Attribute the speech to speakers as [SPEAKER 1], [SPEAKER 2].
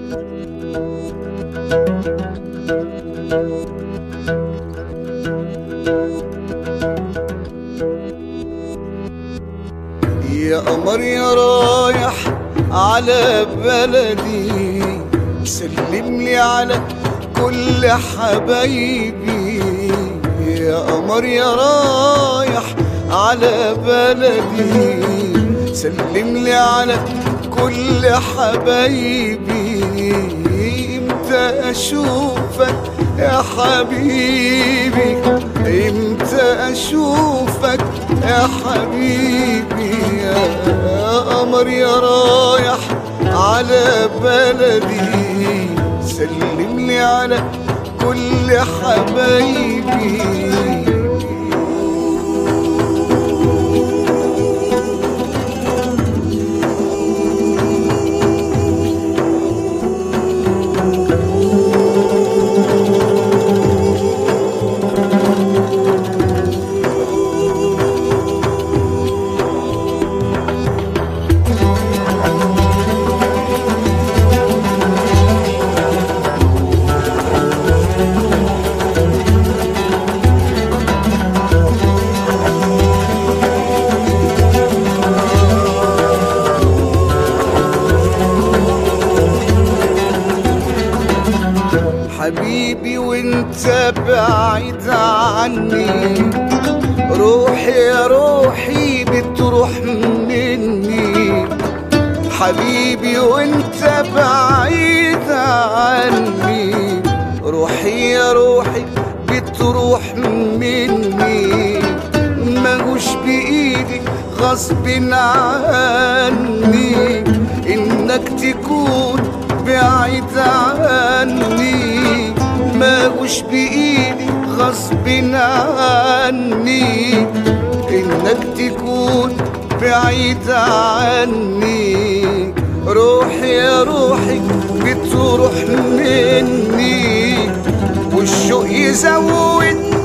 [SPEAKER 1] يا قمر يا رايح على بلدي سلم لي على كل حبايبي يا قمر يا رايح على بلدي سلم لي على كل حبايبي امتى اشوفك يا حبيبي امتى اشوفك يا حبيبي يا قمر يا رايح على بلدي سلم لي على كل حبايبي حبيبي وانت بعيد عني روحي يا روحي بتروح مني حبيبي وانت بعيد عني روحي يا روحي بتروح مني ماهوش بإيدي غصب عني إنك تكون بعيد عني ماهوش بإيدي غصب عني إنك تكون بعيد عني روحي يا روحي بتروح مني والشوق يزود